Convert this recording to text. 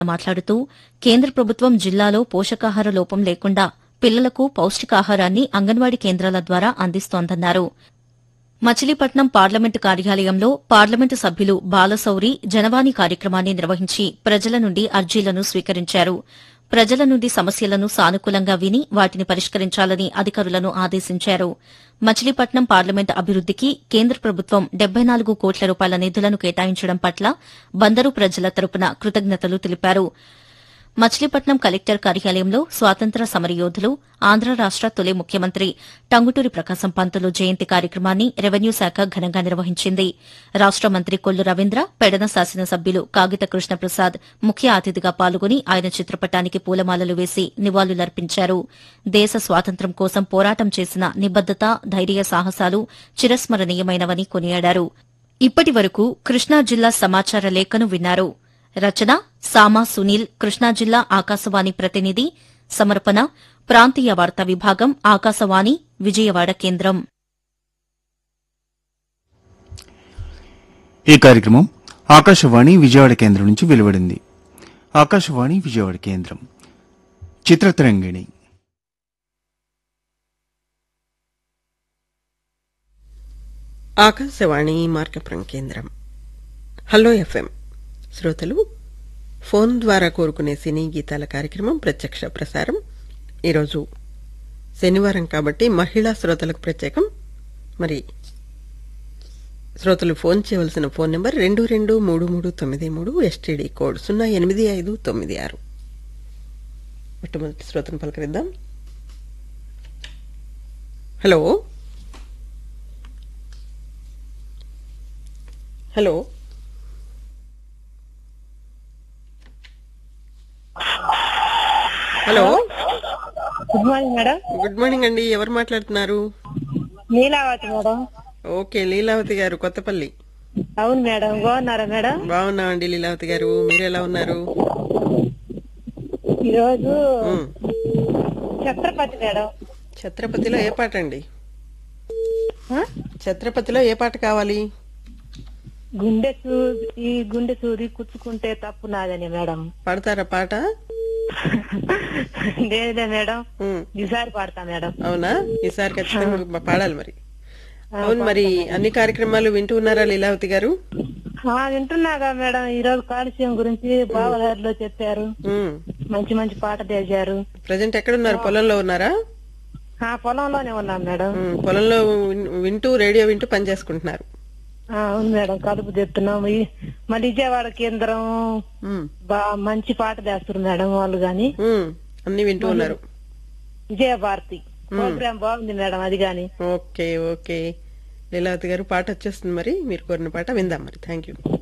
మాట్లాడుతూ కేంద్ర ప్రభుత్వం జిల్లాలో పోషకాహార లోపం లేకుండా పిల్లలకు పౌష్టికాహారాన్ని అంగన్వాడీ కేంద్రాల ద్వారా అందిస్తోందన్నారు మచిలీపట్నం పార్లమెంటు కార్యాలయంలో పార్లమెంటు సభ్యులు బాలశౌరి జనవాణి కార్యక్రమాన్ని నిర్వహించి ప్రజల నుండి అర్జీలను స్వీకరించారు ప్రజల నుండి సమస్యలను సానుకూలంగా విని వాటిని పరిష్కరించాలని అధికారులను ఆదేశించారు మచిలీపట్నం పార్లమెంటు అభివృద్దికి కేంద్ర ప్రభుత్వం డెబ్బై నాలుగు కోట్ల రూపాయల నిధులను కేటాయించడం పట్ల బందరు ప్రజల తరపున కృతజ్ఞతలు తెలిపారు మచిలీపట్నం కలెక్టర్ కార్యాలయంలో స్వాతంత్ర సమరయోధులు ఆంధ్ర రాష్ట తొలి ముఖ్యమంత్రి టంగుటూరి ప్రకాశం పంతులు జయంతి కార్యక్రమాన్ని రెవెన్యూ శాఖ ఘనంగా నిర్వహించింది రాష్ట మంత్రి కొల్లు రవీంద్ర పెడన శాసనసభ్యులు కాగిత కృష్ణప్రసాద్ ముఖ్య అతిథిగా పాల్గొని ఆయన చిత్రపటానికి పూలమాలలు వేసి నివాళులర్పించారు దేశ స్వాతంత్ర్యం కోసం పోరాటం చేసిన నిబద్దత ధైర్య సాహసాలు చిరస్మరణీయమైనవని కొనియాడారు ఇప్పటి వరకు కృష్ణా జిల్లా సమాచార లేఖను విన్నారు రచన సామా సునీల్ కృష్ణా జిల్లా ఆకాశవాణి ప్రతినిధి సమర్పణ ప్రాంతీయ వార్తా విభాగం ఆకాశవాణి విజయవాడ కేంద్రం ఈ కార్యక్రమం ఆకాశవాణి విజయవాడ కేంద్రం నుంచి వెలువడింది ఆకాశవాణి విజయవాడ కేంద్రం చిత్రతరంగిణి ఆకాశవాణి మార్కపురం కేంద్రం హలో ఎఫ్ఎం శ్రోతలు ఫోన్ ద్వారా కోరుకునే సినీ గీతాల కార్యక్రమం ప్రత్యక్ష ప్రసారం ఈరోజు శనివారం కాబట్టి మహిళా శ్రోతలకు ప్రత్యేకం మరి శ్రోతలు ఫోన్ చేయవలసిన ఫోన్ నెంబర్ రెండు రెండు మూడు మూడు తొమ్మిది మూడు ఎస్టీడీ కోడ్ సున్నా ఎనిమిది ఐదు తొమ్మిది ఆరు మొట్టమొదటి శ్రోతను పలకరిద్దాం hello hello hello good morning madam good morning అండి ఎవరు మాట్లాడుతున్నారు నీలావతి మేడం ఓకే లీలావతి గారు కొత్తపల్లి అవును మేడం బాగున్నారా మేడం బాగున్నామండి లీలావతి గారు మీరు ఎలా ఉన్నారు ఈరోజు ఉమ్. ఛత్రపతి మేడం ఛత్రపతిలో ఏ పాట అండి ఆ? ఛత్రపతిలో ఏ పాట కావాలి గుండె సూది ఈ గుండె సూది కుచ్చుకుంటే తప్పు నాదని మేడం పాడతారా పాట లేదులే మేడం ఉమ్. ఈసారి పాడతా మేడం అవునా ఈసారి ఖచ్చితంగా పాడాలి మరి అవును మరి అన్ని కార్యక్రమాలు వింటూ ఉన్నారా లీలావతి గారు ఆ, వింటున్నాగా మేడం ఈ రోజు కాలుష్యం గురించి బావలహరిలో చెప్పారు ఉమ్. మంచి మంచి పాట చేశారు ప్రజెంట్ ఎక్కడున్నారు పొలంలో ఉన్నారా ఆ పొలంలోనే ఉన్నాం మేడం ఉమ్, పొలంలో విన్- వింటూ రేడియో వింటూ పని చేసుకుంటున్నారు ఆ, అవును మేడం కలుపు చెప్తున్నాం ఈ- మళ్ళీ విజయవాడ కేంద్రం ఉమ్, బా మంచి పాట చేస్తారు మేడం వాళ్ళు గాని ఉమ్, అన్ని వింటూ ఉన్నారు విజయ భారతి ప్రోగ్రామ్ బాగుంది మేడం అది గాని ఓకే ఓకే లీలావతి గారు పాట వచ్చేస్తుంది మరి మీరు కోరిన పాట విందాం మరి థ్యాంక్ యూ